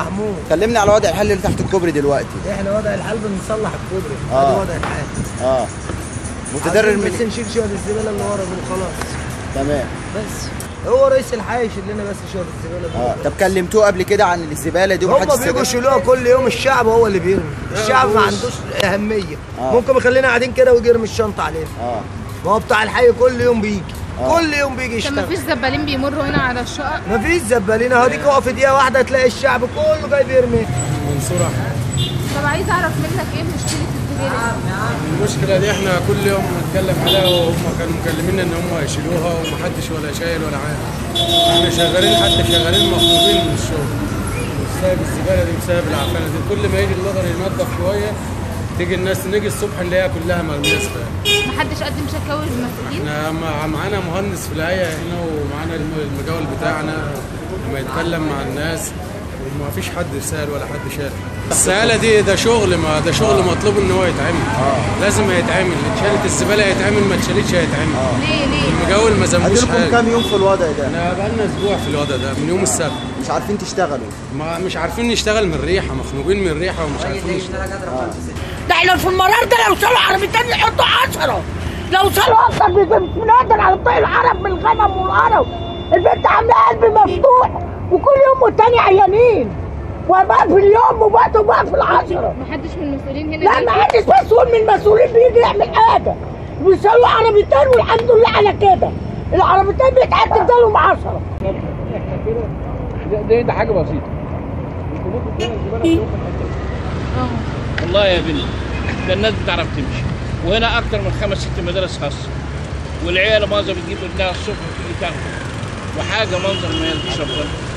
محمود كلمني على وضع الحل اللي تحت الكوبري دلوقتي احنا وضع الحال بنصلح الكوبري آه. ده وضع الحال اه متضرر عايزين بس من نشيل شويه الزباله اللي ورا دول خلاص تمام بس هو رئيس الحي يشيل لنا بس شويه الزباله اه دول طب كلمتوه قبل كده عن الزباله دي ومحدش هم بيجوا استجاب؟ يشيلوها كل يوم الشعب هو اللي بيرمي الشعب ما عندوش اهميه آه. ممكن يخلينا قاعدين كده ويجي يرمي الشنطه علينا اه ما هو بتاع الحي كل يوم بيجي آه. كل يوم بيجي طب ما يشتغل فيش زبالين بيمروا هنا على الشقق مفيش زبالين اهو ديك اقف دقيقه واحده تلاقي الشعب كله جاي بيرمي منصور احمد طب عايز اعرف منك ايه مشكله الزباله المشكله دي احنا كل يوم بنتكلم عليها وهم كانوا مكلميننا ان هم يشيلوها ومحدش ولا شايل ولا عارف احنا شغالين حتى شغالين مخطوبين من الشغل بسبب الزباله دي بسبب العفانه دي كل ما يجي اللغر ينظف شويه تيجي الناس نيجي الصبح نلاقيها كلها مرميه زباله محدش قدم شكاوي للمسؤولين احنا مع- معانا مهندس في الهيئه هنا ومعانا الم- المجاول بتاعنا لما يتكلم مع الناس وما فيش حد سال ولا حد شال السهاله دي ده شغل ما ده شغل مطلوب ان هو يتعمل لازم هيتعمل اتشالت الزباله هيتعمل ما اتشالتش هيتعمل ليه ليه المجاول ما ذنبوش اديلكم حاجه كام يوم في الوضع ده احنا بقالنا اسبوع في الوضع ده من يوم السبت مش عارفين تشتغلوا ما مش عارفين نشتغل من الريحه مخنوقين من الريحه ومش عارفين نشتغل ده احنا في المرار ده لو شالوا عربيتين يحطوا عشرة لو شالوا اكتر بيبقى مش بنقدر على طريق العرب من الغنم والقرف البنت عامله قلبي مفتوح وكل يوم والتاني عيانين وبقى في اليوم وبقى وبقى في العشرة محدش من المسؤولين هنا لا بيجي؟ ما حدش مسؤول من المسؤولين بيجي يعمل حاجة بيشالوا عربيتين والحمد لله على كده العربيتين بيتحط لهم عشرة ده ده حاجه بسيطه اه والله يا بنت ده الناس بتعرف تمشي وهنا اكتر من خمس ست مدارس خاصه والعيال معظم بتجيب ابنها الصبح وتيجي تاخده وحاجه منظر ما يرضيش ربنا